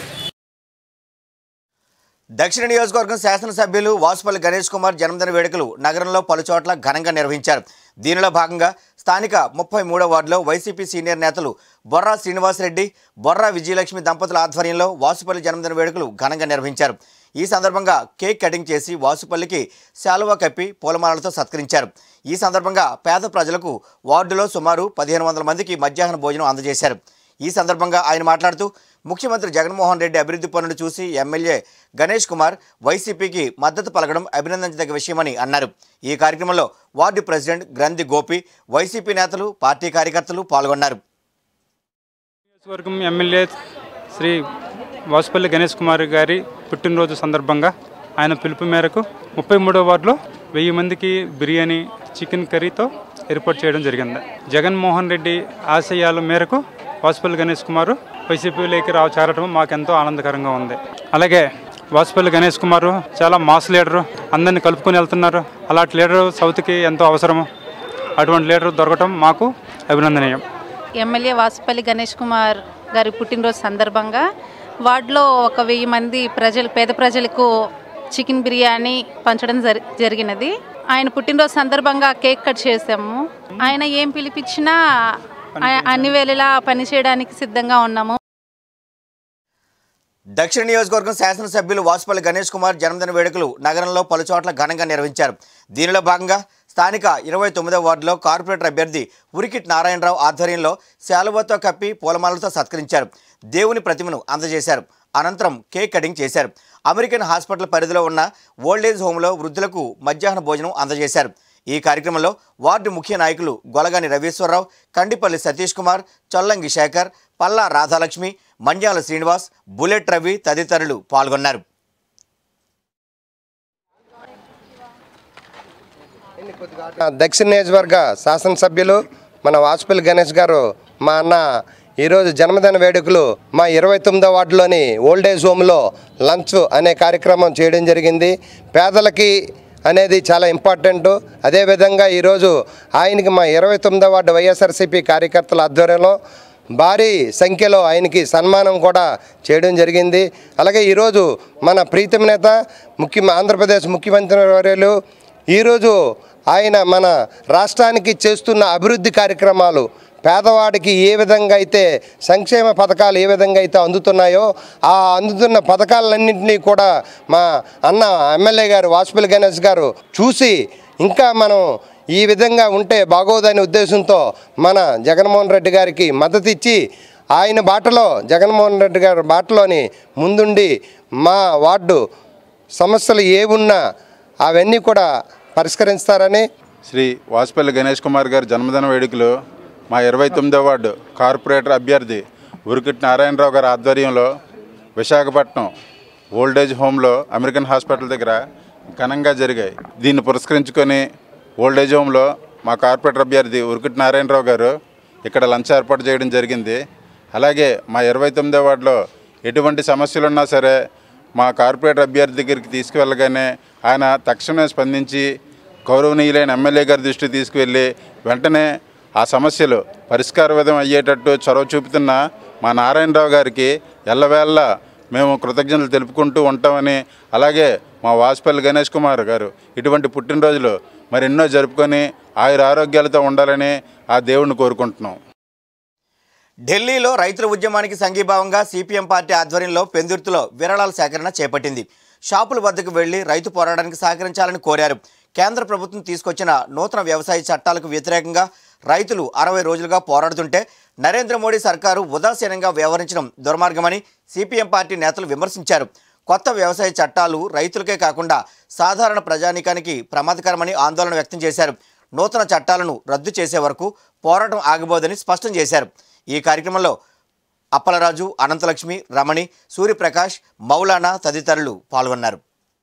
దక్షిణ నియోజకవర్గం శాసనసభ్యులు వాసుపల్లి గణేష్ కుమార్ జన్మదిన వేడుకలు నగరంలో పలుచోట్ల ఘనంగా నిర్వహించారు దీనిలో భాగంగా స్థానిక ముప్పై మూడో వార్డులో వైసీపీ సీనియర్ నేతలు బొర్రా శ్రీనివాసరెడ్డి బొర్రా విజయలక్ష్మి దంపతుల ఆధ్వర్యంలో వాసుపల్లి జన్మదిన వేడుకలు ఘనంగా నిర్వహించారు ఈ సందర్భంగా కేక్ కటింగ్ చేసి వాసుపల్లికి శాలువా కప్పి పూలమాలలతో సత్కరించారు ఈ సందర్భంగా పేద ప్రజలకు వార్డులో సుమారు పదిహేను వందల మందికి మధ్యాహ్న భోజనం అందజేశారు ఈ సందర్భంగా ఆయన మాట్లాడుతూ ముఖ్యమంత్రి జగన్మోహన్ రెడ్డి అభివృద్ధి పనులు చూసి ఎమ్మెల్యే గణేష్ కుమార్ వైసీపీకి మద్దతు పలకడం అభినందించదగ్గ విషయమని అన్నారు ఈ కార్యక్రమంలో వార్డు ప్రెసిడెంట్ గ్రంథి గోపి వైసీపీ నేతలు పార్టీ కార్యకర్తలు పాల్గొన్నారు నియోజకవర్గం ఎమ్మెల్యే శ్రీ వాసుపల్లి గణేష్ కుమార్ గారి పుట్టినరోజు సందర్భంగా ఆయన పిలుపు మేరకు ముప్పై మూడో వార్డులో వెయ్యి మందికి బిర్యానీ చికెన్ కర్రీతో ఏర్పాటు చేయడం జరిగింది జగన్మోహన్ రెడ్డి ఆశయాల మేరకు వాసుపల్లి గణేష్ కుమార్ వైసీపీలోకి రావ చేరటం మాకెంతో ఆనందకరంగా ఉంది అలాగే వాసుపల్లి గణేష్ కుమార్ చాలా మాస్ లీడరు అందరిని కలుపుకొని వెళ్తున్నారు అలాంటి లీడరు సౌత్కి ఎంతో అవసరము అటువంటి లీడర్ దొరకటం మాకు అభినందనీయం ఎమ్మెల్యే వాసుపల్లి గణేష్ కుమార్ గారి పుట్టినరోజు సందర్భంగా వార్డులో ఒక వెయ్యి మంది ప్రజలు పేద ప్రజలకు చికెన్ బిర్యానీ పంచడం జరి జరిగినది ఆయన పుట్టినరోజు సందర్భంగా కేక్ కట్ చేసాము ఆయన ఏం పిలిపించినా ఆ- అన్ని వేళలా పనిచేయడానికి సిద్ధంగా ఉన్నాము దక్షిణ నియోజకవర్గం శాసనసభ్యులు వాసుపల్లి గణేష్ కుమార్ జన్మదిన వేడుకలు నగరంలో పలుచోట్ల ఘనంగా నిర్వహించారు దీనిలో భాగంగా స్థానిక ఇరవై తొమ్మిదవ వార్డులో కార్పొరేటర్ అభ్యర్థి ఉరికిట్ నారాయణరావు ఆధ్వర్యంలో శాలువతో కప్పి పూలమాలతో సత్కరించారు దేవుని ప్రతిమను అందజేశారు అనంతరం కేక్ కటింగ్ చేశారు అమెరికన్ హాస్పిటల్ పరిధిలో ఉన్న ఓల్డేజ్ హోంలో వృద్ధులకు మధ్యాహ్న భోజనం అందజేశారు ఈ కార్యక్రమంలో వార్డు ముఖ్య నాయకులు గొలగాని రవీశ్వరరావు కండిపల్లి సతీష్ కుమార్ చొల్లంగి శేఖర్ పల్లా రాధాలక్ష్మి మండ్యాల శ్రీనివాస్ బుల్లెట్ రవి తదితరులు పాల్గొన్నారు దక్షిణ నియోజకవర్గ శాసనసభ్యులు మన వాసుపల్లి గణేష్ గారు మా అన్న ఈరోజు జన్మదిన వేడుకలు మా ఇరవై తొమ్మిదో వార్డులోని ఓల్డేజ్ హోమ్లో లంచ్ అనే కార్యక్రమం చేయడం జరిగింది పేదలకి అనేది చాలా ఇంపార్టెంట్ అదేవిధంగా ఈరోజు ఆయనకి మా ఇరవై తొమ్మిదో వార్డు వైఎస్ఆర్సీపీ కార్యకర్తల ఆధ్వర్యంలో భారీ సంఖ్యలో ఆయనకి సన్మానం కూడా చేయడం జరిగింది అలాగే ఈరోజు మన ప్రీతం నేత ముఖ్య ఆంధ్రప్రదేశ్ ముఖ్యమంత్రి వర్యులు ఈరోజు ఆయన మన రాష్ట్రానికి చేస్తున్న అభివృద్ధి కార్యక్రమాలు పేదవాడికి ఏ విధంగా అయితే సంక్షేమ పథకాలు ఏ విధంగా అయితే అందుతున్నాయో ఆ అందుతున్న పథకాలన్నింటినీ కూడా మా అన్న ఎమ్మెల్యే గారు వాసుపల్లి గణేష్ గారు చూసి ఇంకా మనం ఈ విధంగా ఉంటే బాగోదనే ఉద్దేశంతో మన జగన్మోహన్ రెడ్డి గారికి మద్దతు ఇచ్చి ఆయన బాటలో జగన్మోహన్ రెడ్డి గారి బాటలోని ముందుండి మా వార్డు సమస్యలు ఏ ఉన్నా అవన్నీ కూడా పరిష్కరిస్తారని శ్రీ వాసుపల్లి గణేష్ కుమార్ గారి జన్మదిన వేడుకలు మా ఇరవై తొమ్మిదో వార్డు కార్పొరేటర్ అభ్యర్థి ఉరికిట్ నారాయణరావు గారి ఆధ్వర్యంలో విశాఖపట్నం ఓల్డేజ్ హోమ్లో అమెరికన్ హాస్పిటల్ దగ్గర ఘనంగా జరిగాయి దీన్ని పురస్కరించుకొని ఓల్డేజ్ హోమ్లో మా కార్పొరేటర్ అభ్యర్థి ఉరికిట్ నారాయణరావు గారు ఇక్కడ లంచ్ ఏర్పాటు చేయడం జరిగింది అలాగే మా ఇరవై తొమ్మిదో వార్డులో ఎటువంటి సమస్యలున్నా సరే మా కార్పొరేటర్ అభ్యర్థి దగ్గరికి తీసుకువెళ్ళగానే ఆయన తక్షణమే స్పందించి గౌరవనీయులైన ఎమ్మెల్యే గారి దృష్టికి తీసుకువెళ్ళి వెంటనే ఆ సమస్యలు పరిష్కార విధం అయ్యేటట్టు చొరవ చూపుతున్న మా నారాయణరావు గారికి ఎల్లవేళ్ళ మేము కృతజ్ఞతలు తెలుపుకుంటూ ఉంటామని అలాగే మా వాసుపల్లి గణేష్ కుమార్ గారు ఇటువంటి పుట్టినరోజులు మరెన్నో జరుపుకొని ఆయుర ఆరోగ్యాలతో ఉండాలని ఆ దేవుణ్ణి కోరుకుంటున్నాం ఢిల్లీలో రైతుల ఉద్యమానికి సంఘీభావంగా సిపిఎం పార్టీ ఆధ్వర్యంలో పెందుర్తిలో విరాళాల సేకరణ చేపట్టింది షాపుల వద్దకు వెళ్లి రైతు పోరాటానికి సహకరించాలని కోరారు కేంద్ర ప్రభుత్వం తీసుకొచ్చిన నూతన వ్యవసాయ చట్టాలకు వ్యతిరేకంగా రైతులు అరవై రోజులుగా పోరాడుతుంటే నరేంద్ర మోడీ సర్కారు ఉదాసీనంగా వ్యవహరించడం దుర్మార్గమని సిపిఎం పార్టీ నేతలు విమర్శించారు కొత్త వ్యవసాయ చట్టాలు రైతులకే కాకుండా సాధారణ ప్రజానీకానికి ప్రమాదకరమని ఆందోళన వ్యక్తం చేశారు నూతన చట్టాలను రద్దు చేసే వరకు పోరాటం ఆగిపోదని స్పష్టం చేశారు ఈ కార్యక్రమంలో అప్పలరాజు అనంతలక్ష్మి రమణి సూర్యప్రకాష్ మౌలానా తదితరులు పాల్గొన్నారు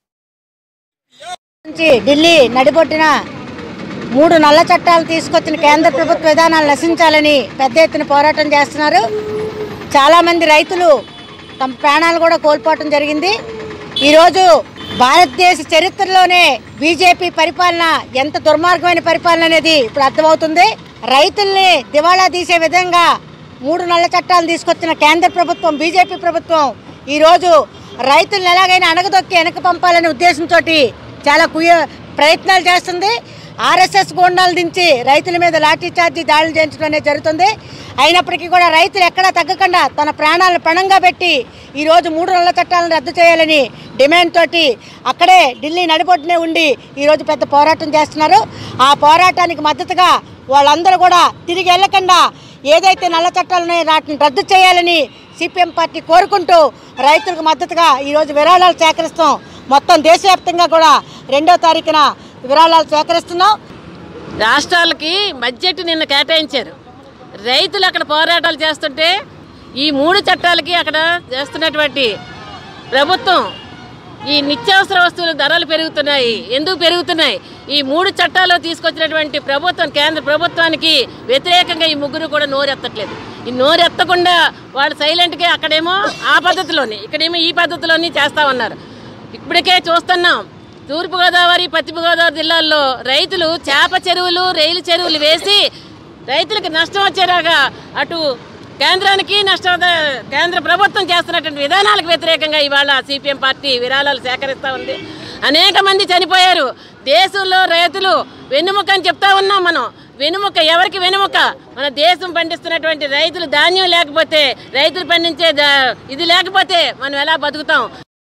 నుంచి ఢిల్లీ నడిబొట్టిన మూడు నల్ల చట్టాలు తీసుకొచ్చిన కేంద్ర ప్రభుత్వ విధానాలు నశించాలని పెద్ద ఎత్తున పోరాటం చేస్తున్నారు చాలామంది రైతులు తమ ప్రాణాలు కూడా కోల్పోవటం జరిగింది ఈరోజు భారతదేశ చరిత్రలోనే బీజేపీ పరిపాలన ఎంత దుర్మార్గమైన పరిపాలన అనేది ఇప్పుడు అర్థమవుతుంది రైతుల్ని దివాళా తీసే విధంగా మూడు నల్ల చట్టాలు తీసుకొచ్చిన కేంద్ర ప్రభుత్వం బీజేపీ ప్రభుత్వం ఈరోజు రైతులను ఎలాగైనా అణగదొక్కి వెనక పంపాలనే ఉద్దేశంతో చాలా కుయ ప్రయత్నాలు చేస్తుంది ఆర్ఎస్ఎస్ గోండాలు దించి రైతుల మీద లాఠీ చార్జీ దాడులు చేయించడం అనేది జరుగుతుంది అయినప్పటికీ కూడా రైతులు ఎక్కడా తగ్గకుండా తన ప్రాణాలను పణంగా పెట్టి ఈరోజు మూడు నెలల చట్టాలను రద్దు చేయాలని డిమాండ్ తోటి అక్కడే ఢిల్లీ నడిబొట్టునే ఉండి ఈరోజు పెద్ద పోరాటం చేస్తున్నారు ఆ పోరాటానికి మద్దతుగా వాళ్ళందరూ కూడా తిరిగి వెళ్ళకుండా ఏదైతే నల్ల చట్టాలు ఉన్నాయో వాటిని రద్దు చేయాలని సిపిఎం పార్టీ కోరుకుంటూ రైతులకు మద్దతుగా ఈరోజు విరాళాలు సేకరిస్తాం మొత్తం దేశవ్యాప్తంగా కూడా రెండో తారీఖున విరాళాలు సేకరిస్తున్నాం రాష్ట్రాలకి బడ్జెట్ నిన్న కేటాయించారు రైతులు అక్కడ పోరాటాలు చేస్తుంటే ఈ మూడు చట్టాలకి అక్కడ చేస్తున్నటువంటి ప్రభుత్వం ఈ నిత్యావసర వస్తువుల ధరలు పెరుగుతున్నాయి ఎందుకు పెరుగుతున్నాయి ఈ మూడు చట్టాలు తీసుకొచ్చినటువంటి ప్రభుత్వం కేంద్ర ప్రభుత్వానికి వ్యతిరేకంగా ఈ ముగ్గురు కూడా నోరెత్తట్లేదు ఈ నోరెత్తకుండా వాళ్ళు సైలెంట్గా అక్కడేమో ఆ పద్ధతిలోనే ఇక్కడేమో ఈ పద్ధతిలోనే చేస్తా ఉన్నారు ఇప్పటికే చూస్తున్నాం తూర్పుగోదావరి పశ్చిమ గోదావరి జిల్లాల్లో రైతులు చేప చెరువులు రైలు చెరువులు వేసి రైతులకు నష్టం వచ్చేలాగా అటు కేంద్రానికి నష్టం కేంద్ర ప్రభుత్వం చేస్తున్నటువంటి విధానాలకు వ్యతిరేకంగా ఇవాళ సిపిఎం పార్టీ విరాళాలు సేకరిస్తూ ఉంది అనేక మంది చనిపోయారు దేశంలో రైతులు వెన్నుముక అని చెప్తా ఉన్నాం మనం వెనుముక ఎవరికి వెనుముక మన దేశం పండిస్తున్నటువంటి రైతులు ధాన్యం లేకపోతే రైతులు పండించే దా- ఇది లేకపోతే మనం ఎలా బతుకుతాం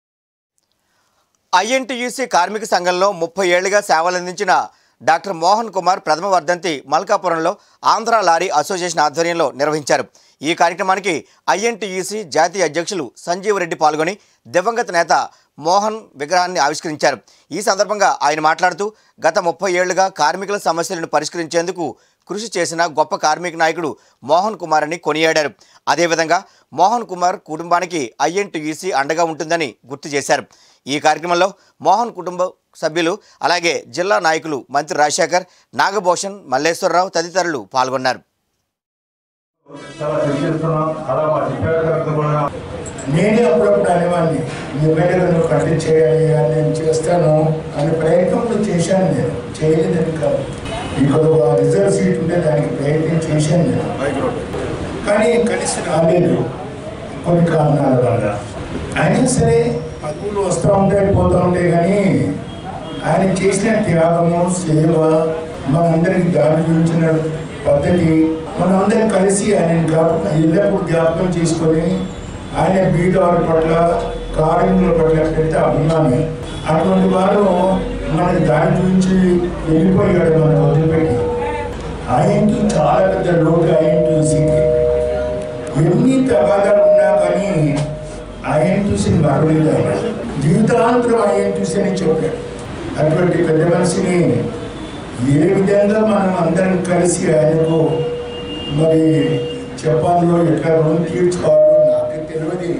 ఐఎన్టీయూసీ కార్మిక సంఘంలో ముప్పై ఏళ్లుగా సేవలందించిన డాక్టర్ మోహన్ కుమార్ ప్రథమ వర్ధంతి మల్కాపురంలో ఆంధ్ర లారీ అసోసియేషన్ ఆధ్వర్యంలో నిర్వహించారు ఈ కార్యక్రమానికి ఐఎన్టీయూసీ జాతీయ అధ్యక్షులు సంజీవ్ రెడ్డి పాల్గొని దివంగత నేత మోహన్ విగ్రహాన్ని ఆవిష్కరించారు ఈ సందర్భంగా ఆయన మాట్లాడుతూ గత ముప్పై ఏళ్లుగా కార్మికుల సమస్యలను పరిష్కరించేందుకు కృషి చేసిన గొప్ప కార్మిక నాయకుడు మోహన్ కుమార్ అని కొనియాడారు అదేవిధంగా మోహన్ కుమార్ కుటుంబానికి ఐఎన్టీయూసీ అండగా ఉంటుందని గుర్తు చేశారు ఈ కార్యక్రమంలో మోహన్ కుటుంబ సభ్యులు అలాగే జిల్లా నాయకులు మంత్రి రాజశేఖర్ నాగభూషణ్ మల్లేశ్వరరావు తదితరులు పాల్గొన్నారు చాలా చర్చిస్తున్నాం అలా మా చెప్పేవాళ్ళతో కూడా నేనే అప్పుడప్పుడు అనేవాడిని ఈ ఎమ్మెల్యేలను కట్టి చేయాలి అని నేను చేస్తాను అనే ప్రయత్నం కూడా చేశాను నేను చేయలేదని కాదు ఇక్కడ ఒక రిజర్వ్ సీట్ ఉంటే దానికి ప్రయత్నం చేశాను నేను కానీ కలిసి రాలేదు కొన్ని కారణాల వల్ల అయినా సరే పదవులు వస్తూ ఉంటాయి పోతూ ఉంటాయి కానీ ఆయన చేసిన త్యాగము సేవ మనందరికి దారి చూపించిన పద్ధతి మనందరం కలిసి ఆయన జ్ఞాపకం ఎల్లప్పుడూ జ్ఞాపకం చేసుకొని ఆయన బీదవారి పట్ల కార్యముల పట్ల పెద్ద అభిమాని అటువంటి వారు మనకి దారి చూపించి వెళ్ళిపోయాడు మన వదిలిపెట్టి ఆయనకి చాలా పెద్ద లోటు ఆయన చూసింది ఎన్ని తగాదాలు ఉన్నా కానీ ఆయన చూసి మరలేదు ఆయన జీవితాంతరం ఆయన చూసి అని చెప్పాడు అటువంటి పెద్ద మనిషిని ఏ విధంగా మనం అందరం కలిసి ఆయనకు మరి చెప్పాలో ఎట్లా రుణం తీర్చుకోవాలో నాకు తెలియదు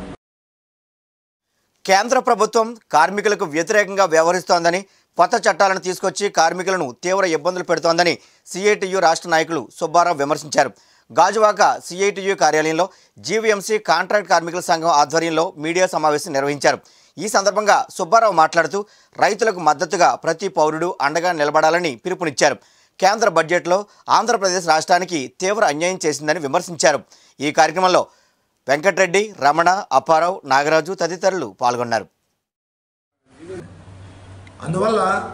కేంద్ర ప్రభుత్వం కార్మికులకు వ్యతిరేకంగా వ్యవహరిస్తోందని కొత్త చట్టాలను తీసుకొచ్చి కార్మికులను తీవ్ర ఇబ్బందులు పెడుతోందని సిఐటియు రాష్ట్ర నాయకులు సుబ్బారావు విమర్శించారు గాజువాక సిఐటియు కార్యాలయంలో జీవీఎంసీ కాంట్రాక్ట్ కార్మికుల సంఘం ఆధ్వర్యంలో మీడియా సమావేశం నిర్వహించారు ఈ సందర్భంగా సుబ్బారావు మాట్లాడుతూ రైతులకు మద్దతుగా ప్రతి పౌరుడు అండగా నిలబడాలని పిలుపునిచ్చారు కేంద్ర బడ్జెట్లో ఆంధ్రప్రదేశ్ రాష్ట్రానికి తీవ్ర అన్యాయం చేసిందని విమర్శించారు ఈ కార్యక్రమంలో వెంకటరెడ్డి రమణ అప్పారావు నాగరాజు తదితరులు పాల్గొన్నారు అందువల్ల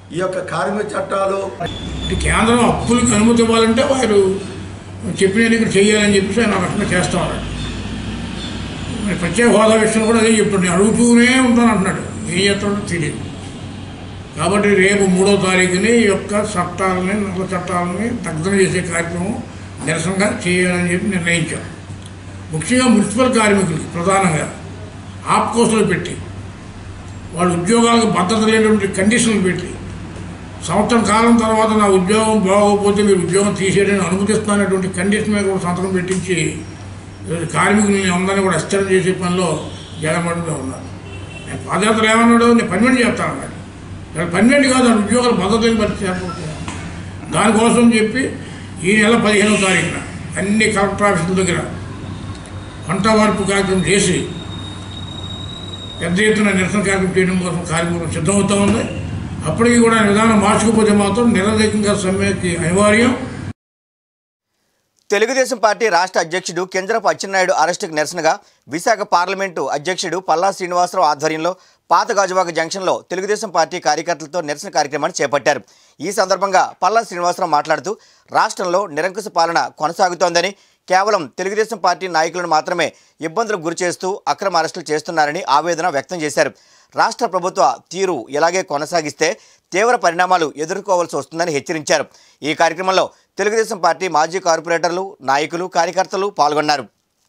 ఈ యొక్క కార్మిక చట్టాలు ఈ కేంద్రం అప్పులకు అనుమతి ఇవ్వాలంటే వారు చెప్పిన ఇక్కడ చేయాలని చెప్పేసి ఆయన రకంగా చేస్తా ఉన్నాడు మరి ప్రత్యేక హోదా విషయం కూడా అదే చెప్తుండే అడుగుతూనే ఉంటాను అంటున్నాడు ఏం చేస్తాడో తెలియదు కాబట్టి రేపు మూడో తారీఖుని ఈ యొక్క చట్టాలని నల్ల చట్టాలని దగ్ధం చేసే కార్యక్రమం నిరసనగా చేయాలని చెప్పి నిర్ణయించాం ముఖ్యంగా మున్సిపల్ కార్మికులకి ప్రధానంగా ఆప్కోసులు పెట్టి వాళ్ళ ఉద్యోగాలకు భద్రత లేనటువంటి కండిషన్లు పెట్టి సంవత్సరం కాలం తర్వాత నా ఉద్యోగం బాగోకపోతే మీరు ఉద్యోగం తీసేయడానికి అనుమతిస్తున్నటువంటి కండిషన్ మీద కూడా సంతకం పెట్టించి ఈరోజు కార్మికులని అందరినీ కూడా అస్థిరం చేసే పనిలో జగన్మోహన్గా ఉన్నారు నేను పాదయాత్ర ఏమన్నాడు నేను పన్నెండు చెప్తానన్నాడు నేను పన్నెండు కాదు ఆ ఉద్యోగాలు భద్రతని బట్టి చేపడుతున్నాను దానికోసం చెప్పి ఈ నెల పదిహేనవ తారీఖున అన్ని కలెక్టర్ ఆఫీసుల దగ్గర పంట వార్పు కార్యక్రమం చేసి పెద్ద ఎత్తున నిరసన కార్యక్రమం చేయడం కోసం కార్యక్రమం సిద్ధమవుతా ఉంది అప్పటికి కూడా విధానం మార్చుకోకపోతే మాత్రం నిరవధికంగా సమ్మెకి అనివార్యం తెలుగుదేశం పార్టీ రాష్ట్ర అధ్యక్షుడు కింజరపు అచ్చెన్నాయుడు అరెస్టుకు నిరసనగా విశాఖ పార్లమెంటు అధ్యక్షుడు పల్లా శ్రీనివాసరావు ఆధ్వర్యంలో పాత గాజువాక జంక్షన్లో తెలుగుదేశం పార్టీ కార్యకర్తలతో నిరసన కార్యక్రమాన్ని చేపట్టారు ఈ సందర్భంగా పల్లా శ్రీనివాసరావు మాట్లాడుతూ రాష్ట్రంలో నిరంకుశ పాలన కొనసాగుతోందని కేవలం తెలుగుదేశం పార్టీ నాయకులను మాత్రమే ఇబ్బందులకు గురి చేస్తూ అక్రమ అరెస్టులు చేస్తున్నారని ఆవేదన వ్యక్తం చేశారు రాష్ట్ర ప్రభుత్వ తీరు ఇలాగే కొనసాగిస్తే తీవ్ర పరిణామాలు ఎదుర్కోవాల్సి వస్తుందని హెచ్చరించారు ఈ కార్యక్రమంలో తెలుగుదేశం పార్టీ మాజీ కార్పొరేటర్లు నాయకులు కార్యకర్తలు పాల్గొన్నారు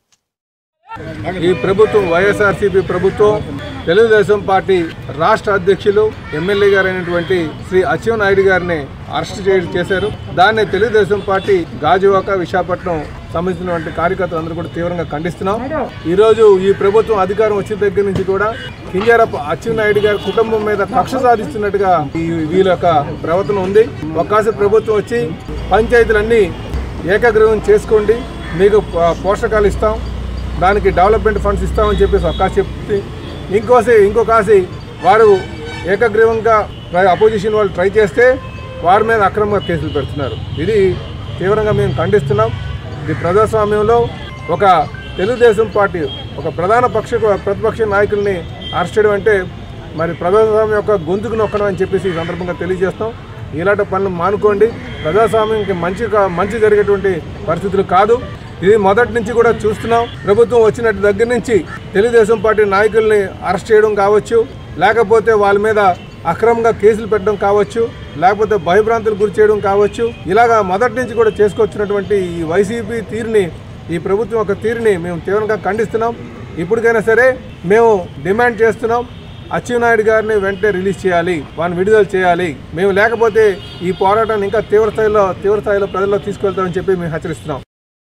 ఈ ప్రభుత్వం వైఎస్ఆర్సీపీ ప్రభుత్వం తెలుగుదేశం పార్టీ రాష్ట్ర అధ్యక్షులు ఎమ్మెల్యే గారైనటువంటి శ్రీ అచ్చెన్నాయుడు గారిని అరెస్ట్ చేయడం చేశారు దాన్ని తెలుగుదేశం పార్టీ గాజువాక విశాఖపట్నం సంబంధించినటువంటి కార్యకర్తలు అందరూ కూడా తీవ్రంగా ఖండిస్తున్నాం ఈ రోజు ఈ ప్రభుత్వం అధికారం వచ్చిన దగ్గర నుంచి కూడా కింజారప్ప అచ్చెన్నాయుడు గారి కుటుంబం మీద కక్ష సాధిస్తున్నట్టుగా ఈ వీళ్ళ యొక్క ప్రవర్తన ఉంది ఒక్కసారి ప్రభుత్వం వచ్చి పంచాయతీలన్నీ ఏకగ్రీవం చేసుకోండి మీకు పో- పోషకాలు ఇస్తాం దానికి డెవలప్మెంట్ ఫండ్స్ ఇస్తామని చెప్పేసి ఒక చెప్తే ఇంకోసి ఇంకో కాసి వారు ఏకగ్రీవంగా ట్రై- అపోజిషన్ వాళ్ళు ట్రై చేస్తే వారి మీద అక్రమ కేసులు పెడుతున్నారు ఇది తీవ్రంగా మేము ఖండిస్తున్నాం ఇది ప్రజాస్వామ్యంలో ఒక తెలుగుదేశం పార్టీ ఒక ప్రధాన పక్ష ప్రతిపక్ష నాయకుల్ని అరెస్ట్ చేయడం అంటే మరి ప్రజాస్వామ్యం యొక్క గొంతుకు నొక్కడం అని చెప్పేసి ఈ సందర్భంగా తెలియజేస్తాం ఇలాంటి పనులు మానుకోండి ప్రజాస్వామ్యంకి మంచి కా- మంచి జరిగేటువంటి పరిస్థితులు కాదు ఇది మొదటి నుంచి కూడా చూస్తున్నాం ప్రభుత్వం వచ్చినట్టు దగ్గర నుంచి తెలుగుదేశం పార్టీ నాయకుల్ని అరెస్ట్ చేయడం కావచ్చు లేకపోతే వాళ్ళ మీద అక్రమంగా కేసులు పెట్టడం కావచ్చు లేకపోతే భయభ్రాంతులు గురి చేయడం కావచ్చు ఇలాగా మొదటి నుంచి కూడా చేసుకొచ్చినటువంటి ఈ వైసీపీ తీరుని ఈ ప్రభుత్వం యొక్క తీరుని మేము తీవ్రంగా ఖండిస్తున్నాం ఇప్పటికైనా సరే మేము డిమాండ్ చేస్తున్నాం అచ్చెన్నాయుడు గారిని వెంటనే రిలీజ్ చేయాలి వారిని విడుదల చేయాలి మేము లేకపోతే ఈ పోరాటాన్ని ఇంకా తీవ్ర స్థాయిలో తీవ్ర స్థాయిలో ప్రజల్లో తీసుకెళ్తామని చెప్పి మేము హెచ్చరిస్తున్నాం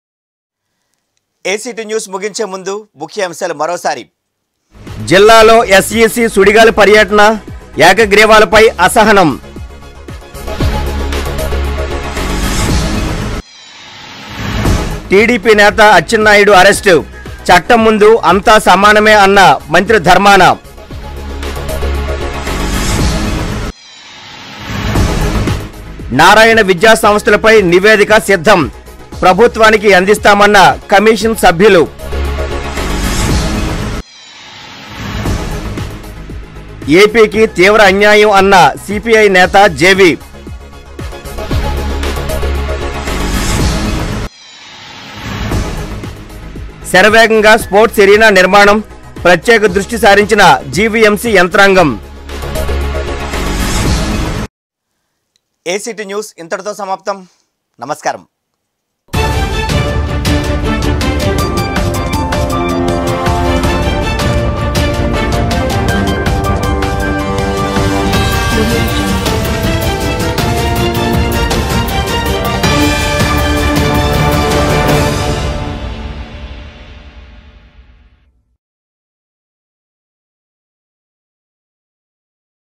ఏసీటీ న్యూస్ ముగించే ముందు ముఖ్య అంశాలు మరోసారి జిల్లాలో ఎస్ఈసి సుడిగాలి పర్యటన ఏకగ్రీవాలపై అసహనం టీడీపీ నేత అచ్చెన్నాయుడు అరెస్టు చట్టం ముందు అంతా సమానమే అన్న మంత్రి ధర్మాన నారాయణ విద్యా సంస్థలపై నివేదిక సిద్ధం ప్రభుత్వానికి అందిస్తామన్న కమిషన్ సభ్యులు ఏపీకి తీవ్ర అన్యాయం అన్న సిపిఐ నేత జేవి శరవేగంగా స్పోర్ట్స్ ఎరీనా నిర్మాణం ప్రత్యేక దృష్టి సారించిన జీవీఎంసీ యంత్రాంగం ఏసీటీ న్యూస్ ఇంతటితో సమాప్తం నమస్కారం